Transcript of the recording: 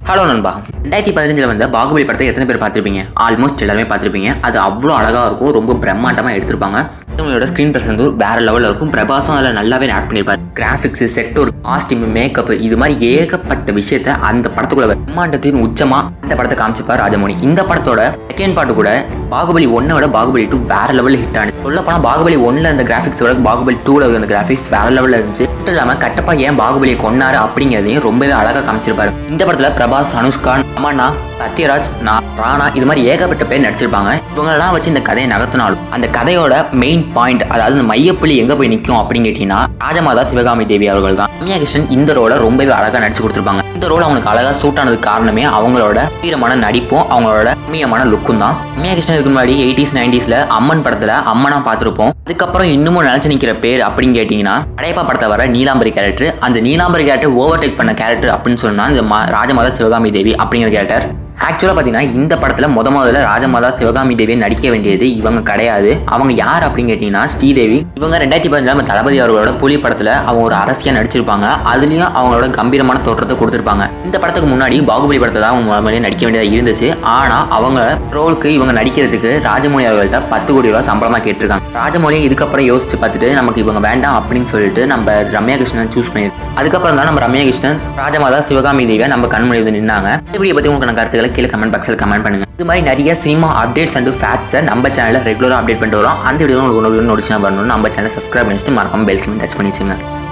hello நண்பா ரெண்டாயிரத்தி பதினஞ்சில் வந்த பாகுபலி படத்தை எத்தனை பேர் பார்த்துருப்பீங்க ஆல்மோஸ்ட் எல்லாருமே பார்த்துருப்பீங்க அது அவ்வளோ அழகாக இருக்கும் ரொம்ப பிரம்மாண்டமாக எடுத்திருப்பாங்க இவங்களோட ஸ்க்ரீன் பிரசன்ஸ் வேற லெவலில் இருக்கும் பிரபாஸும் அதில் நல்லாவே ஆட் பண்ணியிருப்பார் கிராஃபிக்ஸ் செக்டோர் காஸ்டியூம் மேக்கப் இது மாதிரி ஏகப்பட்ட விஷயத்த அந்த படத்துக்குள்ள பிரம்மாண்டத்தின் உச்சமாக இந்த படத்தை காமிச்சிருப்பார் ராஜமௌழி இந்த படத்தோட செகண்ட் பாட்டு கூட பாகுபலி ஒன்னை விட பாகுபலி டூ வேற லெவலில் ஹிட் ஆனது சொல்ல போனால் பாகுபலி ஒன்ல அந்த கிராஃபிக்ஸ் விட பாகுபலி டூவில் அந்த கிராஃபிக்ஸ் வேற லெவலில் இருந்துச்சு மட்டும் இல்லாமல் கட்டப்பா ஏன் பாகுபலியை கொன்னாரு அப்படிங்கிறதையும் ரொம்பவே அழகாக காமிச்சிருப்பாரு இந்த படத்தில் பிரபாஸ் அனுஷ்கா அமன்னா சத்யராஜ் நான் ராணா இது மாதிரி ஏகப்பட்ட பேர் நடிச்சிருப்பாங்க இவங்களெல்லாம் வச்சு இந்த கதையை நகர்த்தினாலும் அந்த கதையோட மெயின் பாயிண்ட் அதாவது இந்த மையப்புள்ளி எங்கே போய் நிற்கும் அப்படின்னு கேட்டீங்கன்னா ராஜமாதா சிவகாமி தேவி அவர்கள் தான் ரம்யா கிருஷ்ணன் இந்த ரோலை ரொம்பவே அழகாக நடிச்சு கொடுத்துருப்பாங்க இந்த ரோல் அவங்களுக்கு அழகாக சூட் ஆனதுக்கு காரணமே அவங்களோட வீரமான நடிப்பும் அவங்களோட ரம்மியமான லுக்கும் தான் ரம்யா கிருஷ்ணன் இதுக்கு முன்னாடி எயிட்டிஸ் நைன்டிஸ்ல அம்மன் படத்துல அம்மனா பார்த்துருப்போம் அதுக்கப்புறம் இன்னமும் நினைச்சு நிற்கிற பேர் அப்படின்னு கேட்டிங்கன்னா அடையப்பா படத்தை வர நீலாம்பரி கேரக்டர் அந்த நீலாம்பரி கேரக்டர் ஓவர்டேக் பண்ண கேரக்டர் அப்படின்னு சொன்னா இந்த மா- ராஜமாதா சிவகாமி தேவி அப்படிங்கிற கேரக்டர் ஆக்சுவலாக பார்த்தீங்கன்னா இந்த படத்தில் முத முதல்ல ராஜமாதா சிவகாமி தேவியை நடிக்க வேண்டியது இவங்க கிடையாது அவங்க யார் அப்படின்னு கேட்டிங்கன்னா ஸ்ரீதேவி இவங்க ரெண்டாயிரத்தி பதினஞ்சாம் தளபதி அவர்களோட புலி படத்தில் அவங்க ஒரு அரசியாக நடிச்சிருப்பாங்க அதுலேயும் அவங்களோட கம்பீரமான தோற்றத்தை கொடுத்துருப்பாங்க இந்த படத்துக்கு முன்னாடி பாகுபலி படத்தை தான் அவங்க முத முதல்ல நடிக்க வேண்டியதாக இருந்துச்சு ஆனால் அவங்க ரோலுக்கு இவங்க நடிக்கிறதுக்கு ராஜமௌழி அவர்கள்ட்ட பத்து கோடி ரூபா சம்பளமாக கேட்டிருக்காங்க ராஜமௌழி இதுக்கப்புறம் யோசிச்சு பார்த்துட்டு நமக்கு இவங்க வேண்டாம் அப்படின்னு சொல்லிட்டு நம்ம ரம்யா கிருஷ்ணன் சூஸ் பண்ணியிருக்கோம் அதுக்கப்புறம் தான் நம்ம ரம்யா கிருஷ்ணன் ராஜமாதா சிவகாமி தேவியா நம்ம கண்மொழி வந்து நின்னாங்க இந்த வீடியோ பற்றி உங்களுக்கு கருத்துக்களை கீழே கமெண்ட் பாக்ஸில் கமெண்ட் பண்ணுங்க இது மாதிரி நிறைய சினிமா அப்டேட்ஸ் அண்ட் ஃபேக்ட்ஸை நம்ம சேனலில் ரெகுலராக அப்டேட் பண்ணிட்டு வரோம் அந்த வீடியோ உங்களுக்கு நோட்டிஃபிகேஷன் வரணும்னு நம்ம சேனல் சப்ஸ்கிரைப் பண்ணிட்டு மறக்காம பெல்ஸ் டச் பண்ணி வச்சுங்க